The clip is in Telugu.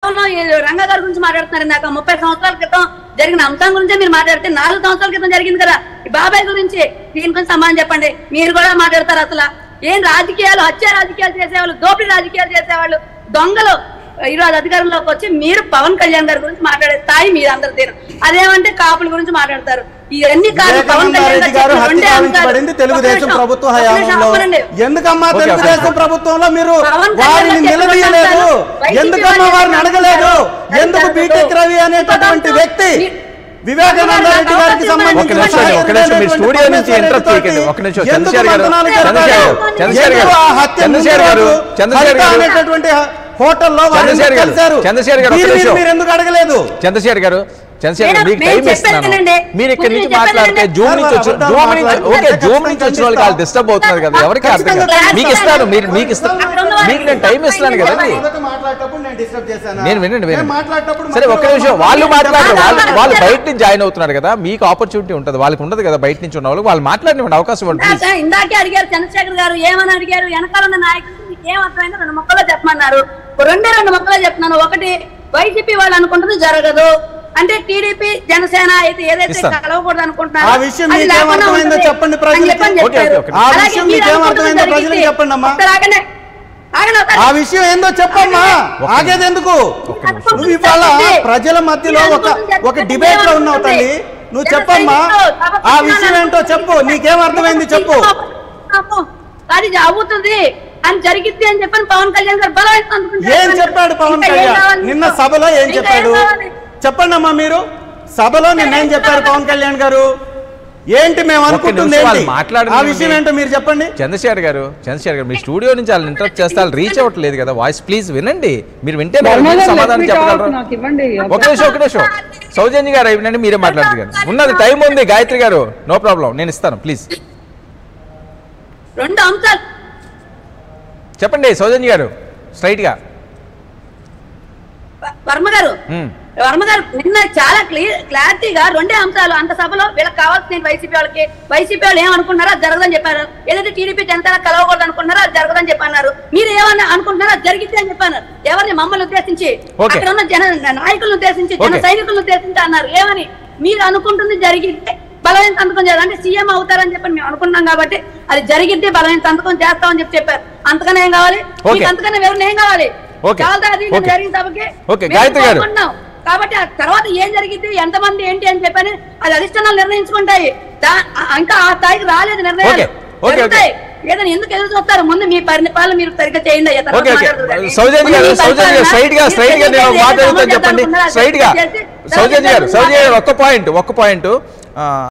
కేవలం ఈ రంగా గారి గురించి మాట్లాడుతున్నారు నాకు ముప్పై సంవత్సరాల క్రితం జరిగిన అంశం గురించే మీరు మాట్లాడితే నాలుగు సంవత్సరాల క్రితం జరిగింది కదా ఈ బాబాయ్ గురించి దీని గురించి సమాధానం చెప్పండి మీరు కూడా మాట్లాడతారు అసలు ఏం రాజకీయాలు హత్య రాజకీయాలు చేసేవాళ్ళు దోపిడీ రాజకీయాలు చేసేవాళ్ళు దొంగలు ఈరోజు అధికారంలోకి వచ్చి మీరు పవన్ కళ్యాణ్ గారి గురించి మాట్లాడే స్థాయి మీరు అందరు తీరు అదేమంటే కాపుల గురించి మాట్లాడతారు ఇవన్నీ కాదు పవన్ కళ్యాణ్ వివేకానందరెడ్డి గారు గారు హత్య చెప్పిన రెండే గావించబడింది అంశాలు. తెలుగుదేశం ఒక్క నిమిషం, ప్రభుత్వ ఒక్క నిమిషం హయాంలో ఆపనండి. ఎందుకమ్మా ఓకే, తెలుగుదేశం ఓకే. ప్రభుత్వంలో మీరు పవన్ కళ్యాణ్ వారిని గారు నిలదీయలేదు చెప్పిన ఎందుకమ్మా వైసీపీ వారిని వాళ్ళు అడగలేదు చెప్పిన ఎందుకు దాంట్లో బీటెక్ రవి అనేటటువంటి వ్యక్తి వివేకానంద రెడ్డి గారికి ఒక సంబంధించిన నిమిషం అండి, ఒక నిమిషం మీరు స్టూడియో నుంచి ఇంటరప్ట్ చేయకండి ఒక నిమిషం చంద్రశేఖర్ గారు చంద్రశేఖర్ గారు చంద్రశేఖర్ గారు చంద్రశేఖర్ గారు చంద్రశేఖర్ గారు అనేటటువంటి హోటల్లో వారిని చంద్రశేఖర్ గారు, కలిశారు చంద్రశేఖర్ గారు, ఒక్క మీరు- నిమిషం. మీరు ఎందుకు అడగలేదు చంద్రశేఖర్ గారు చంద్రశేఖర్ గారు, నేను- మీకు నేను టైం ఇస్తున్నాను చెప్పానండి. మీరు ఇక్కడి నుంచి నేను మాట్లాడితే చెప్పానండి. జూమ్ నుంచి వచ్చి అబద్ధాలు జూమ్ నుంచి మాట్లాడితే ఓకే జూమ్ నుంచి ఖచ్చితంగా వచ్చిన వాళ్ళకి వాళ్ళు డిస్టర్బ్ అవుతున్నారు కదా ఎవరికి అర్థం కాదు ఖచ్చితంగా మీకు ఇస్తాను మీరు మీకు ఇస్తాను అక్కడ ఉన్న వాళ్ళకి మీకు నేను టైం ఇస్తున్నాను కదండి మొదట మాట్లాడేటప్పుడు నేను డిస్టర్బ్ చేశానా? నేను వినండి నేను వినండి మాట్లాడేటప్పుడు సరే ఒక్క మధ్యలో నిమిషం వాళ్ళు మాట్లాడరు వాళ్ళు మాట్లాడరు. వాళ్ళు బయట నుంచి జాయిన్ అవుతున్నారు కదా మీకు ఆపర్చునిటీ ఉంటుంది వాళ్ళకి ఉండదు కదా బయట నుంచి ఉన్న వాళ్ళకి వాళ్ళు మాట్లాడిన అవకాశం ఇవ్వండి ప్లీజ్ ఇందాక- ఇందాకే అడిగారు చంద్రశేఖర్ గారు ఏమని అడిగారు వెనకాల ఉన్న నాయకులు మీకు ఏం అర్థమైందో రెండు మొక్కలో చెప్పమన్నారు రెండే రెండు మొక్కలో చెప్తున్నాను ఒకటి వైసీపీ వాళ్ళు అనుకుంటుంది జరగదు అంటే టీడీపీ జనసేన అయితే ఏదైతే ఇస్తాను. కలవకూడదు అనుకుంటున్నారో ఆ విషయం అది మీకేం లేకుండా అర్థమైందో ఉంటుంది చెప్పండి అని ప్రజలకి. చెప్పని ఓకే, చెప్పారు. ఓకే. ఆ అలాగే విషయం మీరు మీకేం అనుకుంటుంది అర్థమైందో ప్రజలకి జరిగింది. చెప్పండి అమ్మా. ఒకసారి ఆగండి. ఆగండి ఒకసారి. ఆ విషయం ఏందో చెప్పమ్మా ఆగేది ఎందుకు నువ్వు ఇవాళ ప్రజల మధ్యలో ఒక ఒక డిబేట్ లో ఉన్నావు తల్లి నువ్వు చెప్పమ్మా ఆ విషయం ఏంటో చెప్పు నీకేం అర్థమైంది చెప్పు అది అవుతుంది అని జరిగిద్ది అని చెప్పని పవన్ కళ్యాణ్ గారు బలవంతం అనుకుంటారు. ఏం చెప్పాడు పవన్ ఇంకా ఏం కళ్యాణ్ కావాలి నిన్న మీకు? సభలో ఏం ఇంకా చెప్పాడు కావాలి? చెప్పండి అమ్మా మీరు సభలో నిన్నేం చెప్పారు పవన్ కళ్యాణ్ గారు ఏంటి మేము అనుకుంటుంది నిమిషం వాళ్ళు ఏంటి మాట్లాడనివ్వండి. ఆ విషయం ఏంటో మీరు చెప్పండి చంద్రశేఖర్ గారు చంద్రశేఖర్ గారు మీ స్టూడియో నుంచి వాళ్ళు ఇంటరప్ట్ చేస్తే వాళ్ళు రీచ్ అవ్వట్లేదు కదా వాయిస్ ప్లీజ్ వినండి మీరు వింటే ధర్మ మీరు గారు, సమాధానం let me talk. చెప్పగలరు నాకు ఇవ్వండి ఒక నిమిషం ఒక నిమిషం సౌజన్య గారు వినండి మీరే మాట్లాడుతు గారు ఉన్నది టైం ఉంది గాయత్రి గారు నో ప్రాబ్లం నేను ఇస్తాను ప్లీజ్ రెండు అంశాలు చెప్పండి సౌజన్య గారు స్ట్రైట్ గా వర్మ గారు మ్మ్. వర్మ గారు నిన్న చాలా క్లియర్ క్లారిటీగా రెండే అంశాలు అంత సభలో వీళ్ళకి కావాల్సిన వైసీపీ వాళ్ళకి వైసీపీ వాళ్ళు ఏమనుకుంటున్నారో అది జరగదని చెప్పారు ఏదైతే టీడీపీ జనసేన కలవకూడదు అనుకుంటున్నారో అది జరగదని చెప్పన్నారు మీరు ఏమన్నా అనుకుంటున్నారో అది జరిగిద్ది అని చెప్పారు ఎవరిని మమ్మల్ని ఉద్దేశించి Okay. అక్కడ ఉన్న జన నాయకులను ఉద్దేశించి జన Okay. సైనికులను ఉద్దేశించి అన్నారు ఏమని మీరు అనుకుంటుంది జరిగిద్ది బలమైన సంతకం చేయాలి అంటే సీఎం అవుతారని చెప్పి మేము అనుకున్నాం కాబట్టి అది జరిగిద్ది బలమైన సంతకం చేస్తామని చెప్పి చెప్పారు అంతకనే ఏం కావాలి Okay. మీకు అంతకన్నా ఎవరిని ఏం కావాలి Okay. చాలా అది Okay. జరిగిన సభకి Okay, మేము గాయత్రి గారు. కోరుకుంటున్నాం. కాబట్టి ఆ తర్వాత ఏం జరిగింది ఎంతమంది ఏంటి అని చెప్పని అది అధిష్టానాలు నిర్ణయించుకుంటాయి దా- ఆ- ఇంకా ఆ స్థాయికి రాలేదు నిర్ణయాలు Okay, okay, జరుగుతాయి. ఏదైనా ఎందుకు ఎదురు చూస్తారు ముందు మీ పరిపాలన మీరు సరిగ్గా చేయండి అయ్యా, తర్వాత ఓకే ఓకే మాట్లాడదురు కానీ. సౌజన్య ముందు గారు మీ సౌజన్య గారు పరిపాలన స్ట్రైట్ గా మీరు స్ట్రైట్ గా నేను చేసి మాట్లాడుతాను చేసి చెప్పండి అనుకున్నారా? స్ట్రైట్ గా చేసి- సౌజన్య గారు చేసి- సౌజన్య గారు ఒక్క పాయింట్ ఒక్క పాయింట్